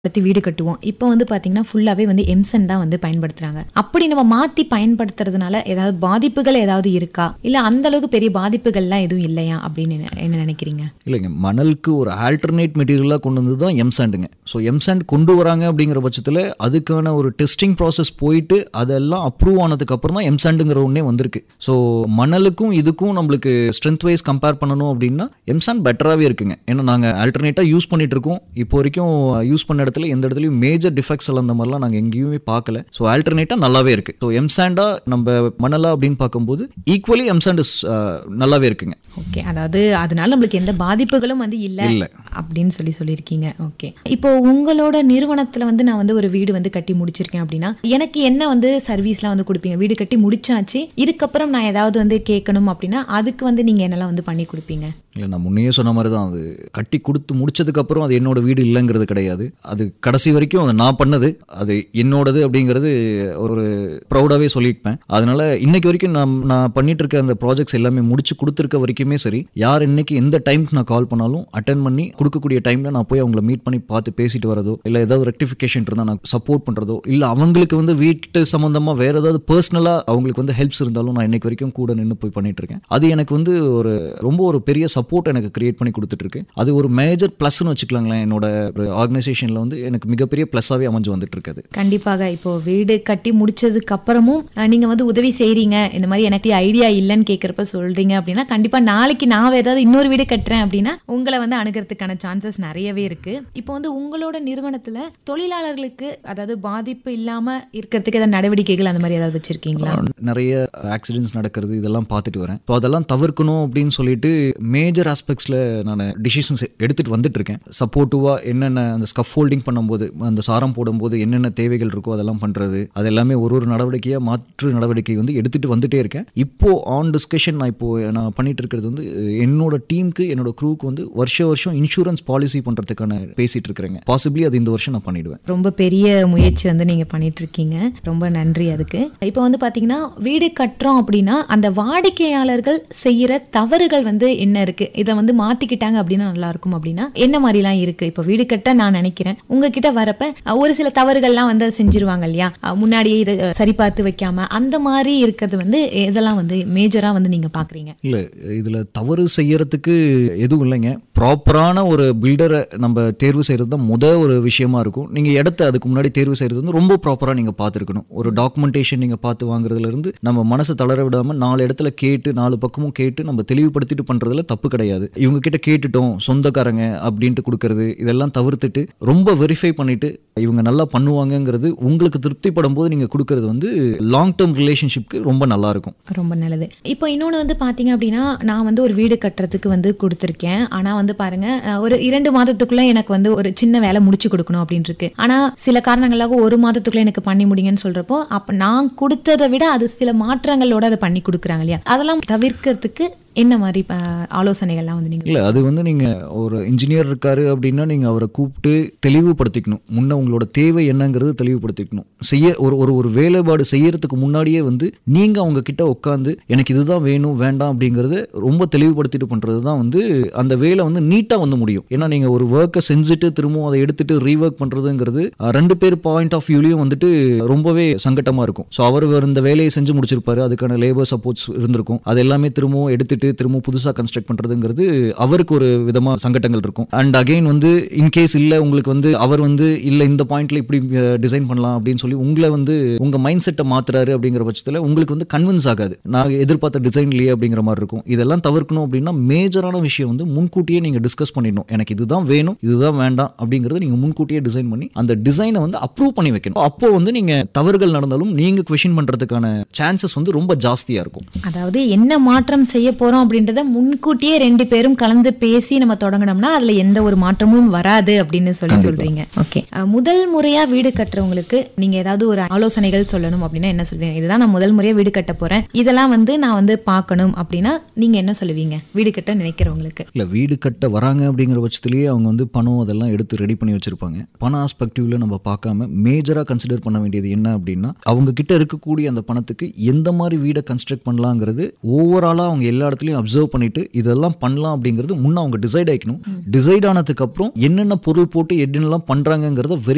படுத்தி வீடு கட்டுவோம் இப்போ வந்து பாத்தீங்கன்னா ஃபுல்லாவே வந்து எம்சன் தான் வந்து பயன்படுத்துறாங்க அப்படி நம்ம மாத்தி பயன்படுத்துறதுனால ஏதாவது பாதிப்புகள் ஏதாவது இருக்கா இல்ல அந்த அளவுக்கு பெரிய பாதிப்புகள்லாம் எதுவும் இல்லையா அப்படின்னு என்ன- என்ன நினைக்கிறீங்க இல்லைங்க மணலுக்கு ஒரு ஆல்டர்னேட் மெட்டீரியலாக கொண்டு வந்து தான் எம்சாண்டுங்க ஸோ எம்சாண்ட் கொண்டு வராங்க அப்படிங்கிற பட்சத்தில் அதுக்கான ஒரு டெஸ்டிங் ப்ராசஸ் போயிட்டு அதெல்லாம் அப்ரூவ் ஆனதுக்கு அப்புறம் தான் எம்சாண்டுங்கிற ஒன்றே வந்திருக்கு ஸோ மணலுக்கும் இதுக்கும் நம்மளுக்கு ஸ்ட்ரென்த் வைஸ் கம்பேர் பண்ணணும் அப்படின்னா எம்சாண்ட் பெட்டராகவே இருக்குங்க ஏன்னா நாங்கள் ஆல்டர்னேட்டாக யூஸ் பண்ணிட்டு இருக்கோம் இப்போ வரைக்கும் யூஸ் பண்ண இடத்துல எந்த இடத்துலையும் மேஜர் டிஃபெக்ட்ஸ் எல்லாம் அந்த மாதிரிலாம் நாங்கள் எங்கேயுமே பார்க்கல ஸோ ஆல்டர்னேட்டாக நல்லாவே இருக்கு ஸோ எம்சாண்டா நம்ம மணலா அப்படின்னு பார்க்கும்போது ஈக்குவலி எம்சாண்ட் நல்லாவே இருக்குங்க ஓகே அதாவது அதனால நம்மளுக்கு எந்த பாதிப்புகளும் வந்து இல்ல இல்ல. அப்படின்னு சொல்லி சொல்லியிருக்கீங்க ஓகே இப்போ உங்களோட நிறுவனத்துல வந்து நான் வந்து ஒரு வீடு வந்து கட்டி முடிச்சிருக்கேன் அப்படின்னா எனக்கு என்ன வந்து சர்வீஸ்லாம் வந்து கொடுப்பீங்க வீடு கட்டி முடிச்சாச்சு இதுக்கப்புறம் நான் ஏதாவது வந்து கேட்கணும் அப்படின்னா அதுக்கு வந்து நீங்க என்னெல்லாம் வந்து பண்ணி கொடுப்பீங்க இல்லை நான் முன்னையே சொன்ன மாதிரி தான் அது கட்டி கொடுத்து முடிச்சதுக்கப்புறம் அது என்னோட வீடு இல்லைங்கிறது கிடையாது அது கடைசி வரைக்கும் அதை நான் பண்ணது அது என்னோடது அப்படிங்கிறது ஒரு ப்ரௌடாகவே சொல்லியிருப்பேன் அதனால இன்னைக்கு வரைக்கும் நான் நான் பண்ணிட்டு இருக்க அந்த ப்ராஜெக்ட்ஸ் எல்லாமே முடிச்சு கொடுத்துருக்க வரைக்குமே சரி யார் இன்னைக்கு எந்த டைம்க்கு நான் கால் பண்ணாலும் அட்டன் பண்ணி கொடுக்கக்கூடிய டைமில் நான் போய் அவங்கள மீட் பண்ணி பார்த்து பேசிட்டு வரதோ இல்லை ஏதாவது ரெக்டிஃபிகேஷன் இருந்தால் நான் சப்போர்ட் பண்ணுறதோ இல்லை அவங்களுக்கு வந்து வீட்டு சம்மந்தமாக வேற ஏதாவது பர்சனலாக அவங்களுக்கு வந்து ஹெல்ப்ஸ் இருந்தாலும் நான் இன்னைக்கு வரைக்கும் கூட நின்று போய் பண்ணிட்டு இருக்கேன் அது எனக்கு வந்து ஒரு ரொம்ப ஒரு பெரிய சப்போர்ட் எனக்கு கிரியேட் பண்ணி கொடுத்துட்டு இருக்கு அது ஒரு மேஜர் ப்ளஸ்னு வச்சுக்கலாங்களேன் என்னோட ஒரு ஆர்கனைசேஷனில் வந்து எனக்கு மிகப்பெரிய ப்ளஸ்ஸாகவே அமைஞ்சு வந்துட்டு இருக்குது கண்டிப்பாக இப்போ வீடு கட்டி முடிச்சதுக்கு அப்புறமும் அஹ், நீங்க வந்து உதவி செய்றீங்க இந்த மாதிரி எனக்கு ஐடியா இல்லைன்னு கேட்கறப்ப சொல்றீங்க அப்படின்னா கண்டிப்பா நாளைக்கு நான் ஏதாவது இன்னொரு வீடு கட்டுறேன் அப்படின்னா உங்களை வந்து அணுகிறதுக்கான சான்சஸ் நிறையவே இருக்கு இப்போ வந்து உங்களோட நிறுவனத்துல தொழிலாளர்களுக்கு அதாவது பாதிப்பு இல்லாம இருக்கிறதுக்கு ஏதாவது நடவடிக்கைகள் அந்த மாதிரி ஏதாவது வச்சிருக்கீங்களா நிறைய ஆக்சிடென்ட்ஸ் நடக்கிறது இதெல்லாம் பார்த்துட்டு வரேன் ஸோ அதெல்லாம் தவிர்க்கணும் அப்படின்னு சொல்லிட்டு மேஜர் ஆஸ்பெக்ட்ஸில் நான் டிசிஷன்ஸ் எடுத்துட்டு வந்துட்டு இருக்கேன் சப்போர்ட்டிவாக என்னென்ன அந்த ஸ்கஃப் ஹோல்டிங் பண்ணும்போது அந்த சாரம் போடும்போது என்னென்ன தேவைகள் இருக்கோ அதெல்லாம் பண்ணுறது அது எல்லாமே ஒரு ஒரு நடவடிக்கையாக மாற்று நடவடிக்கை வந்து எடுத்துட்டு வந்துட்டே இருக்கேன் இப்போ ஆன் டிஸ்கஷன் நான் இப்போ நான் பண்ணிட்டு இருக்கிறது வந்து என்னோட டீமுக்கு என்னோட க்ரூக்கு வந்து வருஷ வருஷம் இன்சூரன்ஸ் பாலிசி பண்ணுறதுக்கான பேசிட்டு இருக்கிறேங்க பாசிபிளி அது இந்த வருஷம் நான் பண்ணிடுவேன் ரொம்ப பெரிய முயற்சி வந்து நீங்க பண்ணிட்டு இருக்கீங்க ரொம்ப நன்றி அதுக்கு இப்போ வந்து பாத்தீங்கன்னா வீடு கட்டுறோம் அப்படின்னா அந்த வாடிக்கையாளர்கள் செய்யற தவறுகள் வந்து என்ன இருக்கு இதை வந்து மாத்திக்கிட்டாங்க அப்படின்னா நல்லா இருக்கும் அப்படின்னா என்ன மாதிரிலாம் இருக்கு இப்போ வீடு கட்ட நான் நினைக்கிறேன் உங்ககிட்ட வரப்ப அஹ், ஒரு சில தவறுகள்லாம் வந்து செஞ்சிருவாங்க இல்லையா அஹ், முன்னாடியே இதை அஹ், சரி பார்த்து வைக்காம அந்த மாதிரி இருக்கிறது வந்து இதெல்லாம் வந்து மேஜரா வந்து நீங்க பாக்குறீங்க இல்லை இதில் தவறு செய்யறதுக்கு எதுவும் இல்லைங்க ப்ராப்பரான ஒரு பில்டரை நம்ம தேர்வு செய்கிறது தான் முத ஒரு விஷயமா இருக்கும் நீங்கள் இடத்த அதுக்கு முன்னாடி தேர்வு செய்கிறது வந்து ரொம்ப ப்ராப்பராக நீங்கள் பார்த்துருக்கணும் ஒரு டாக்குமெண்டேஷன் நீங்கள் பார்த்து வாங்குறதுலேருந்து நம்ம மனசை தளர விடாமல் நாலு இடத்துல கேட்டு நாலு பக்கமும் கேட்டு நம்ம தெளிவுபடுத்திட்டு பண்ணுறதுல தப்பு கிடையாது இவங்க கிட்ட கேட்டுட்டோம் சொந்தக்காரங்க அப்படின்ட்டு கொடுக்கறது இதெல்லாம் தவிர்த்துட்டு ரொம்ப வெரிஃபை பண்ணிட்டு இவங்க நல்லா பண்ணுவாங்கங்கிறது உங்களுக்கு திருப்திப்படும் போது நீங்கள் கொடுக்கறது வந்து லாங் டேர்ம் ரிலேஷன்ஷிப்க்கு ரொம்ப நல்லா இருக்கும் ரொம்ப நல்லது இப்போ இன்னொன்று வந்து பார்த்தீங்க அப்படின்னா நான் வந்து ஒரு வீடு கட்டுறதுக்கு வந்து கொடுத்துருக்கேன் ஆனால் வந்து பாருங்க அஹ், ஒரு இரண்டு மாதத்துக்குள்ள எனக்கு வந்து ஒரு சின்ன வேலை முடிச்சு கொடுக்கணும் அப்படின்னு இருக்கு ஆனால் சில காரணங்களாக ஒரு மாதத்துக்குள்ள எனக்கு பண்ணி முடிங்கன்னு சொல்றப்போ அப்போ நான் கொடுத்ததை விட அது சில மாற்றங்களோட அதை பண்ணி கொடுக்குறாங்க இல்லையா அதெல்லாம் தவிர்க்கிறதுக்கு என்ன மாதிரி அஹ், ஆலோசனைகள்லாம் வந்து நீங்க இல்லை அது வந்து நீங்கள் ஒரு இன்ஜினியர் இருக்காரு அப்படின்னா நீங்கள் அவரை கூப்பிட்டு தெளிவுபடுத்திக்கணும் முன்ன உங்களோட தேவை என்னங்கிறது தெளிவுபடுத்திக்கணும் செய்ய ஒரு ஒரு ஒரு வேலைப்பாடு செய்யறதுக்கு முன்னாடியே வந்து நீங்கள் அவங்க கிட்ட உட்காந்து எனக்கு இதுதான் வேணும் வேண்டாம் அப்படிங்கிறது ரொம்ப தெளிவுபடுத்திட்டு பண்ணுறது தான் வந்து அந்த வேலை வந்து நீட்டாக வந்து முடியும் ஏன்னா நீங்கள் ஒரு ஒர்க்கை செஞ்சுட்டு திரும்பவும் அதை எடுத்துட்டு ரீஒர்க் பண்ணுறதுங்கிறது அஹ், ரெண்டு பேர் பாயிண்ட் ஆஃப் வியூலையும் வந்துட்டு ரொம்பவே சங்கட்டமாக இருக்கும் ஸோ அவர் இந்த வேலையை செஞ்சு முடிச்சிருப்பாரு அதுக்கான லேபர் சப்போர்ட்ஸ் இருந்திருக்கும் அது எல்லாமே திரும்பவும் எடுத்துட்டு திரும்பவும் புதுசாக கன்ஸ்ட்ரக்ட் பண்ணுறதுங்கிறது அவருக்கு ஒரு விதமாக சங்கட்டங்கள் இருக்கும் அண்ட் அகைன் வந்து இன்கேஸ் இல்லை உங்களுக்கு வந்து அவர் வந்து இல்லை இந்த பாயிண்ட்ல இப்படி டிசைன் பண்ணலாம் அப்படின்னு சொல்லி உங்களை வந்து உங்க மைண்ட் செட்டை மாத்துறாரு அப்படிங்கிற பட்சத்தில் உங்களுக்கு வந்து கன்வின்ஸ் ஆகாது நான் எதிர்பார்த்த டிசைன் இல்லையே அப்படிங்கிற மாதிரி இருக்கும் இதெல்லாம் தவிர்க்கணும் அப்படின்னா மேஜரான விஷயம் வந்து முன்கூட்டியே நீங்க டிஸ்கஸ் பண்ணிடணும் எனக்கு இதுதான் வேணும் இதுதான் வேண்டாம் அப்படிங்கறத நீங்க முன்கூட்டியே டிசைன் பண்ணி அந்த டிசைனை வந்து அப்ரூவ் பண்ணி வைக்கணும் அப்போ வந்து நீங்க தவறுகள் நடந்தாலும் நீங்க கொஷின் பண்றதுக்கான சான்சஸ் வந்து ரொம்ப ஜாஸ்தியா இருக்கும் அதாவது என்ன மாற்றம் செய்ய போறோம் அப்படின்றத முன்கூட்டியே ரெண்டு பேரும் கலந்து பேசி நம்ம தொடங்கினோம்னா அதுல எந்த ஒரு மாற்றமும் வராது அப்படின்னு சொல்லி சொல்றீங்க ஓகே முதல் முறையா வீடு கட்டுறவங்களுக்கு நீங்க ஏதாவது ஒரு ஆலோசனைகள் சொல்லணும் அப்படின்னா என்ன சொல்வீங்க இதுதான் நான் முதல் முறையா வீடு கட்ட போறேன் இதெல்லாம் வந்து நான் வந்து பார்க்கணும் அப்படின்னா நீங்க என்ன சொல்லுவீங்க வீடு கட்ட நினைக்கிறவங்களுக்கு இல்லை வீடு கட்ட வராங்க அப்படிங்கிற பட்சத்திலேயே அவங்க வந்து பணம் அதெல்லாம் எடுத்து ரெடி பண்ணி வச்சிருப்பாங்க பண ஆஸ்பெக்டிவ்ல நம்ம பார்க்காம மேஜராக கன்சிடர் பண்ண வேண்டியது என்ன அப்படின்னா அவங்க கிட்ட இருக்கக்கூடிய அந்த பணத்துக்கு எந்த மாதிரி வீடை கன்ஸ்ட்ரக்ட் பண்ணலாங்கிறது ஓவராலாக அவங்க எல்லா இடத்துலையும் அப்சர்வ் பண்ணிட்டு இதெல்லாம் பண்ணலாம் அப்படிங்கிறது முன்ன அவங்க டிசைட் ஆயிக்கணும் டிசைட் ஆனதுக்கு அப்புறம் என்னென்ன பொருள் போட்டு என்னென்னலாம் பண்றாங்கங்கிறத வெரி